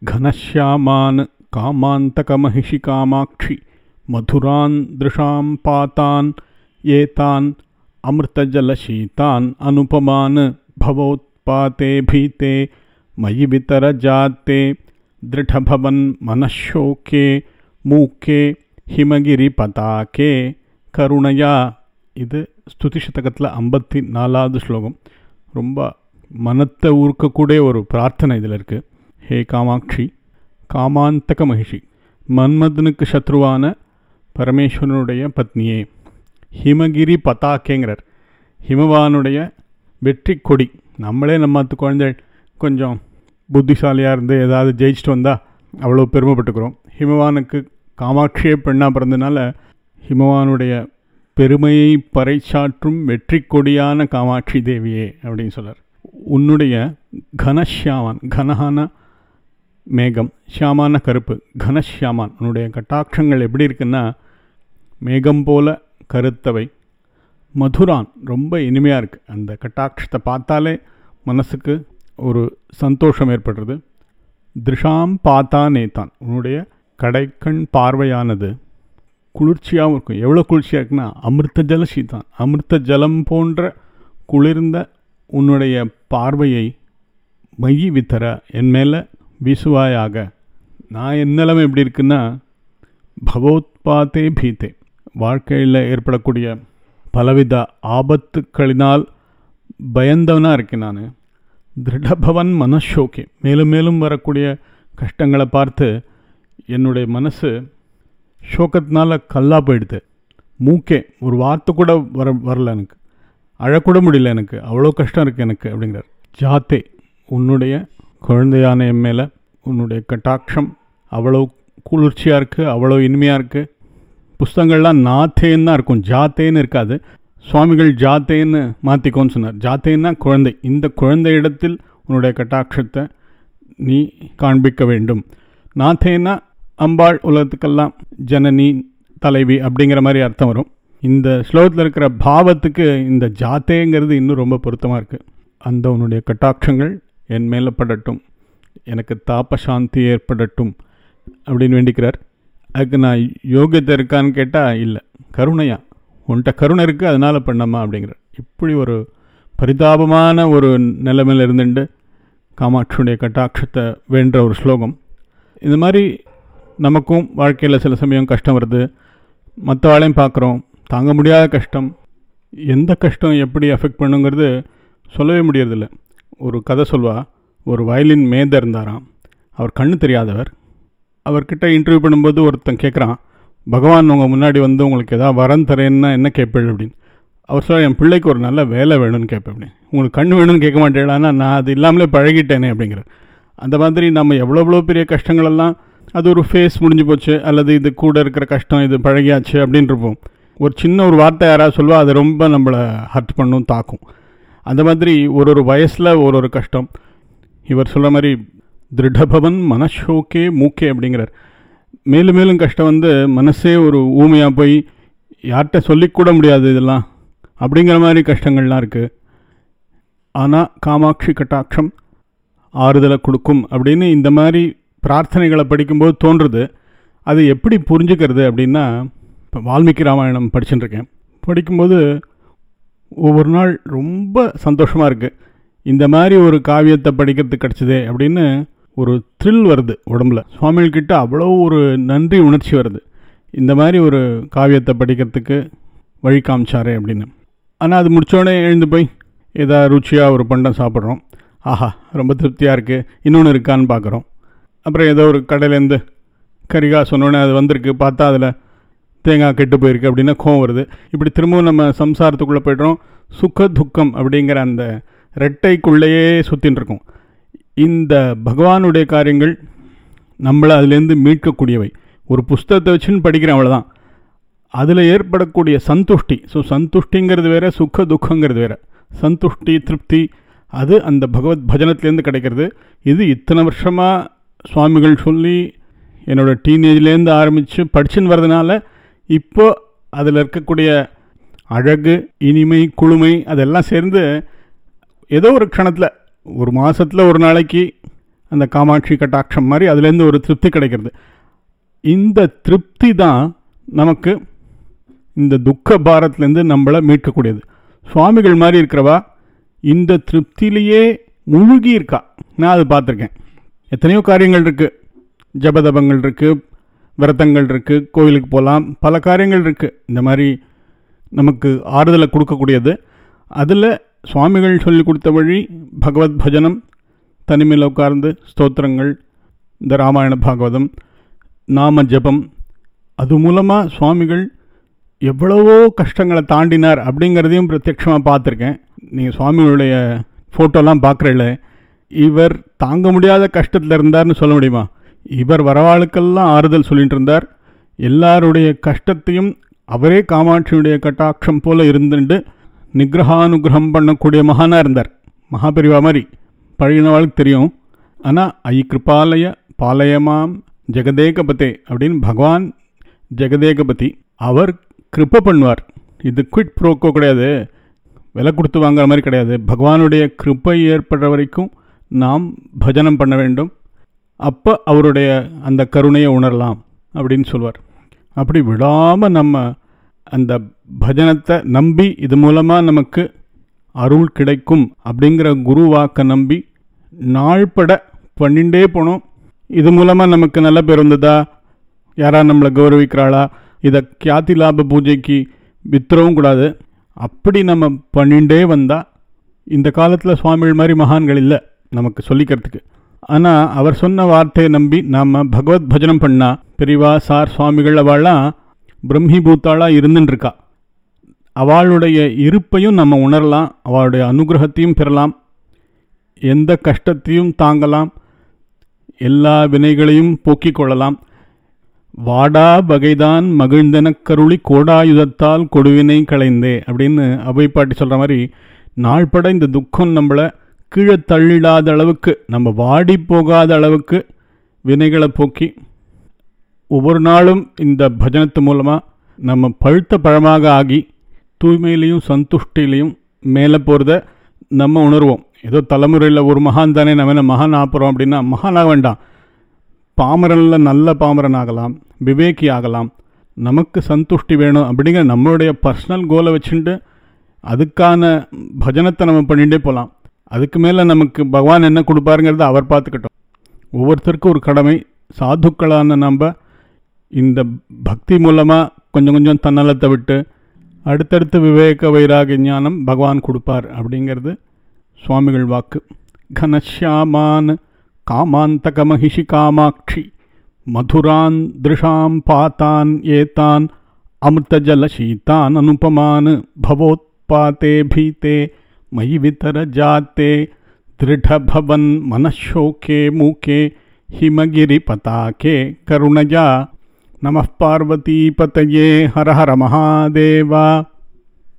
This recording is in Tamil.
घनश्यामान् कामान्तकमहिषि कामाक्षि मधुरान् दृशां पातान् एतान् अमृतजलशीतान् अनुपमान् भवोत्पाते भीते मयि वितरजाते दृढभवन् मनःशोके மூக்கே ஹிமகிரி பதாக்கே கருணையா இது ஸ்துதி சதகத்தில் ஐம்பத்தி நாலாவது ஸ்லோகம் ரொம்ப மனத்தை ஊர்க்கக்கூடிய ஒரு பிரார்த்தனை இதில் இருக்குது ஹே காமாட்சி காமாந்தக மகிஷி மன்மதனுக்கு சத்ருவான பரமேஸ்வரனுடைய பத்னியே ஹிமகிரி பதாக்கேங்கிறார் ஹிமவானுடைய வெற்றி கொடி நம்மளே நம்ம குழந்தை கொஞ்சம் புத்திசாலியாக இருந்து ஏதாவது ஜெயிச்சுட்டு வந்தால் அவ்வளோ பெருமைப்பட்டுக்கிறோம் ஹிமவானுக்கு காமாட்சியே பெண்ணாக பிறந்தனால ஹிமவானுடைய பெருமையை பறைச்சாற்றும் வெற்றி கொடியான காமாட்சி தேவியே அப்படின்னு சொல்கிறார் உன்னுடைய கனஷியாமான் கனஹான மேகம் ஷியாமான கருப்பு கனஷியாமான் உன்னுடைய கட்டாட்சங்கள் எப்படி இருக்குன்னா மேகம் போல கருத்தவை மதுரான் ரொம்ப இனிமையாக இருக்குது அந்த கட்டாட்சத்தை பார்த்தாலே மனசுக்கு ஒரு சந்தோஷம் ஏற்படுறது திருஷாம் பார்த்தா நேத்தான் உன்னுடைய கடைக்கண் பார்வையானது குளிர்ச்சியாகவும் இருக்கும் எவ்வளோ குளிர்ச்சியாக இருக்குன்னா அமிர்த ஜல சீதான் அமிர்த ஜலம் போன்ற குளிர்ந்த உன்னுடைய பார்வையை மையி வித்தர என் மேலே வீசுவாயாக நான் என் நிலைமை எப்படி இருக்குன்னா பகவத்பாத்தே பீத்தே வாழ்க்கையில் ஏற்படக்கூடிய பலவித ஆபத்துக்களினால் பயந்தவனாக இருக்கேன் நான் திருடபவன் மனஷோக்கே மேலும் மேலும் வரக்கூடிய கஷ்டங்களை பார்த்து என்னுடைய மனசு ஷோக்கத்தினால கல்லாக போயிடுது மூக்கே ஒரு வார்த்தை கூட வர வரல எனக்கு அழக்கூட முடியல எனக்கு அவ்வளோ கஷ்டம் இருக்குது எனக்கு அப்படிங்கிறார் ஜாத்தே உன்னுடைய குழந்தையான என் மேலே உன்னுடைய கட்டாட்சம் அவ்வளோ குளிர்ச்சியாக இருக்குது அவ்வளோ இனிமையாக இருக்குது புஸ்தகங்கள்லாம் நாத்தேன்னு தான் இருக்கும் ஜாத்தேன்னு இருக்காது சுவாமிகள் ஜாத்தேன்னு மாற்றிக்கோன்னு சொன்னார் ஜாத்தேன்னா குழந்தை இந்த குழந்தை இடத்தில் உன்னுடைய கட்டாட்சத்தை நீ காண்பிக்க வேண்டும் நாத்தேன்னா அம்பாள் உலகத்துக்கெல்லாம் ஜனனி தலைவி அப்படிங்கிற மாதிரி அர்த்தம் வரும் இந்த ஸ்லோகத்தில் இருக்கிற பாவத்துக்கு இந்த ஜாத்தேங்கிறது இன்னும் ரொம்ப பொருத்தமாக இருக்குது அந்த உன்னுடைய கட்டாட்சங்கள் என் மேலே படட்டும் எனக்கு தாப சாந்தி ஏற்படட்டும் அப்படின்னு வேண்டிக்கிறார் அதுக்கு நான் யோகியத்தை இருக்கான்னு கேட்டால் இல்லை கருணையா உன்கிட்ட கருணை இருக்குது அதனால் பண்ணம்மா அப்படிங்கிறார் இப்படி ஒரு பரிதாபமான ஒரு நிலைமையில் இருந்துட்டு காமாட்சியுடைய கட்டாட்சத்தை வேண்ட ஒரு ஸ்லோகம் இந்த மாதிரி நமக்கும் வாழ்க்கையில் சில சமயம் கஷ்டம் வருது மற்ற ஆளையும் பார்க்குறோம் தாங்க முடியாத கஷ்டம் எந்த கஷ்டம் எப்படி அஃபெக்ட் பண்ணுங்கிறது சொல்லவே முடியறதில்ல ஒரு கதை சொல்வா ஒரு வயலின் மேத இருந்தாராம் அவர் கண்ணு தெரியாதவர் அவர்கிட்ட இன்டர்வியூ பண்ணும்போது ஒருத்தன் கேட்குறான் பகவான் உங்கள் முன்னாடி வந்து உங்களுக்கு எதாவது வரம் தரேன்னா என்ன கேட்பேள் அப்படின்னு அவர் சொல்ல என் பிள்ளைக்கு ஒரு நல்ல வேலை வேணும்னு கேட்பேன் அப்படி உங்களுக்கு கண் வேணும்னு கேட்க மாட்டேன் ஆனால் நான் அது இல்லாமலே பழகிட்டேனே அப்படிங்கிறார் அந்த மாதிரி நம்ம எவ்வளோ எவ்வளோ பெரிய கஷ்டங்களெல்லாம் அது ஒரு ஃபேஸ் முடிஞ்சு போச்சு அல்லது இது கூட இருக்கிற கஷ்டம் இது பழகியாச்சு அப்படின்றப்போம் ஒரு சின்ன ஒரு வார்த்தை யாராவது சொல்வா அது ரொம்ப நம்மளை ஹர்ட் பண்ணும் தாக்கும் அந்த மாதிரி ஒரு ஒரு வயசில் ஒரு ஒரு கஷ்டம் இவர் சொல்கிற மாதிரி திருடபவன் மனஷோக்கே மூக்கே அப்படிங்கிறார் மேலும் மேலும் கஷ்டம் வந்து மனசே ஒரு ஊமையாக போய் யார்கிட்ட சொல்லிக்கூட முடியாது இதெல்லாம் அப்படிங்கிற மாதிரி கஷ்டங்கள்லாம் இருக்குது ஆனால் காமாட்சி கட்டாட்சம் ஆறுதலை கொடுக்கும் அப்படின்னு இந்த மாதிரி பிரார்த்தனைகளை படிக்கும்போது தோன்றுறது அது எப்படி புரிஞ்சுக்கிறது அப்படின்னா இப்போ வால்மீகி ராமாயணம் படிச்சுட்டுருக்கேன் படிக்கும்போது ஒவ்வொரு நாள் ரொம்ப சந்தோஷமாக இருக்குது இந்த மாதிரி ஒரு காவியத்தை படிக்கிறதுக்கு கிடச்சிதே அப்படின்னு ஒரு த்ரில் வருது உடம்புல சுவாமிகிட்ட அவ்வளோ ஒரு நன்றி உணர்ச்சி வருது இந்த மாதிரி ஒரு காவியத்தை படிக்கிறதுக்கு வழி காமிச்சாரே அப்படின்னு ஆனால் அது முடித்தோடனே எழுந்து போய் ஏதா ருச்சியாக ஒரு பண்டம் சாப்பிட்றோம் ஆஹா ரொம்ப திருப்தியாக இருக்குது இன்னொன்று இருக்கான்னு பார்க்குறோம் அப்புறம் ஏதோ ஒரு கடையிலேருந்து கரிகா சொன்னோடனே அது வந்திருக்கு பார்த்தா அதில் தேங்காய் கெட்டு போயிருக்கு அப்படின்னா கோவம் வருது இப்படி திரும்பவும் நம்ம சம்சாரத்துக்குள்ளே போய்ட்றோம் சுக துக்கம் அப்படிங்கிற அந்த ரெட்டைக்குள்ளேயே சுற்றின்னு இருக்கோம் இந்த பகவானுடைய காரியங்கள் நம்மளை அதுலேருந்து மீட்கக்கூடியவை ஒரு புஸ்தகத்தை வச்சுன்னு படிக்கிறேன் அவ்வளோதான் அதில் ஏற்படக்கூடிய சந்துஷ்டி ஸோ சந்துஷ்டிங்கிறது வேறு சுக துக்கங்கிறது வேறு சந்துஷ்டி திருப்தி அது அந்த பகவத் பஜனத்துலேருந்து கிடைக்கிறது இது இத்தனை வருஷமாக சுவாமிகள் சொல்லி என்னோடய டீனேஜ்லேருந்து ஆரம்பித்து படிச்சுன்னு வர்றதுனால இப்போ அதில் இருக்கக்கூடிய அழகு இனிமை குளுமை அதெல்லாம் சேர்ந்து ஏதோ ஒரு க்ஷணத்தில் ஒரு மாதத்தில் ஒரு நாளைக்கு அந்த காமாட்சி கட்டாட்சம் மாதிரி அதுலேருந்து ஒரு திருப்தி கிடைக்கிறது இந்த திருப்தி தான் நமக்கு இந்த துக்க பாரத்துலேருந்து நம்மளை மீட்கக்கூடியது சுவாமிகள் மாதிரி இருக்கிறவா இந்த திருப்தியிலேயே முழுகி இருக்கா நான் அது பார்த்துருக்கேன் எத்தனையோ காரியங்கள் இருக்குது ஜபதபங்கள் இருக்குது விரதங்கள் இருக்குது கோயிலுக்கு போகலாம் பல காரியங்கள் இருக்குது இந்த மாதிரி நமக்கு ஆறுதலை கொடுக்கக்கூடியது அதில் சுவாமிகள் சொல்லி கொடுத்த வழி பகவத் பஜனம் தனிமையில் உட்கார்ந்து ஸ்தோத்திரங்கள் இந்த ராமாயண பாகவதம் நாம ஜபம் அது மூலமாக சுவாமிகள் எவ்வளவோ கஷ்டங்களை தாண்டினார் அப்படிங்கிறதையும் பிரத்யட்சமாக பார்த்துருக்கேன் நீங்கள் சுவாமிகளுடைய ஃபோட்டோலாம் பார்க்குறல இவர் தாங்க முடியாத கஷ்டத்தில் இருந்தார்னு சொல்ல முடியுமா இவர் வரவாளுக்கெல்லாம் ஆறுதல் சொல்லிட்டு இருந்தார் எல்லாருடைய கஷ்டத்தையும் அவரே காமாட்சியுடைய கட்டாட்சம் போல இருந்துட்டு நிகிரகானுகிரகம் பண்ணக்கூடிய மகானாக இருந்தார் மகாபெரிவா மாதிரி பழகினவாளுக்கு தெரியும் ஆனால் ஐ கிருபாலய பாலயமாம் ஜெகதேகபதே அப்படின்னு பகவான் ஜெகதேகபதி அவர் கிருப்ப பண்ணுவார் இது குவிட் ப்ரோக்கோ கிடையாது விலை கொடுத்து வாங்குற மாதிரி கிடையாது பகவானுடைய கிருப்பை ஏற்படுற வரைக்கும் நாம் பஜனம் பண்ண வேண்டும் அப்போ அவருடைய அந்த கருணையை உணரலாம் அப்படின்னு சொல்வார் அப்படி விடாமல் நம்ம அந்த பஜனத்தை நம்பி இது மூலமாக நமக்கு அருள் கிடைக்கும் அப்படிங்கிற குரு வாக்கை நம்பி நாள்பட பண்ணிண்டே போனோம் இது மூலமாக நமக்கு நல்ல பேர் வந்ததா யாரா நம்மளை கௌரவிக்கிறாளா இதை கியாதி லாப பூஜைக்கு வித்துறவும் கூடாது அப்படி நம்ம பண்ணிண்டே வந்தால் இந்த காலத்தில் சுவாமிகள் மாதிரி மகான்கள் இல்லை நமக்கு சொல்லிக்கிறதுக்கு ஆனால் அவர் சொன்ன வார்த்தையை நம்பி நாம் பகவத் பஜனம் பண்ணால் பெரிவா சார் சுவாமிகள் அவள்லாம் பிரம்மிபூத்தாளாக இருந்துட்டுருக்கா அவளுடைய இருப்பையும் நம்ம உணரலாம் அவளுடைய அனுகிரகத்தையும் பெறலாம் எந்த கஷ்டத்தையும் தாங்கலாம் எல்லா வினைகளையும் போக்கிக் கொள்ளலாம் வாடா வகைதான் மகிழ்ந்தனக் கருளி கோடாயுதத்தால் கொடுவினை களைந்தே அப்படின்னு அவை பாட்டி சொல்கிற மாதிரி நாள்பட இந்த துக்கம் நம்மளை கீழே தள்ளிடாத அளவுக்கு நம்ம வாடி போகாத அளவுக்கு வினைகளை போக்கி ஒவ்வொரு நாளும் இந்த பஜனத்து மூலமாக நம்ம பழுத்த பழமாக ஆகி தூய்மையிலையும் சந்துஷ்டிலையும் மேலே போகிறத நம்ம உணர்வோம் ஏதோ தலைமுறையில் ஒரு மகான் தானே நம்ம என்ன மகான் ஆப்புறோம் அப்படின்னா மகானாக வேண்டாம் பாமரனில் நல்ல பாமரன் ஆகலாம் விவேகி ஆகலாம் நமக்கு சந்துஷ்டி வேணும் அப்படிங்கிற நம்மளுடைய பர்சனல் கோலை வச்சுட்டு அதுக்கான பஜனத்தை நம்ம பண்ணிகிட்டே போகலாம் அதுக்கு மேலே நமக்கு பகவான் என்ன கொடுப்பாருங்கிறத அவர் பார்த்துக்கிட்டோம் ஒவ்வொருத்தருக்கும் ஒரு கடமை சாதுக்களான நம்ம இந்த பக்தி மூலமாக கொஞ்சம் கொஞ்சம் தன்னலத்தை விட்டு அடுத்தடுத்து விவேக வைராக ஞானம் பகவான் கொடுப்பார் அப்படிங்கிறது சுவாமிகள் வாக்கு கனஷியாமான் காமாந்தகமகிஷி காமாட்சி மதுரான் திருஷாம் பாத்தான் ஏதான் அமிர்தஜலசீதான் அனுபமான் பவோத்பாத்தே பீதே மயி விதரஜாத்தே திருடபவன் மனஷோகே மூகே हिमगिरिपताके करुणजा नमः पार्वतीपतये हर हर महादेवा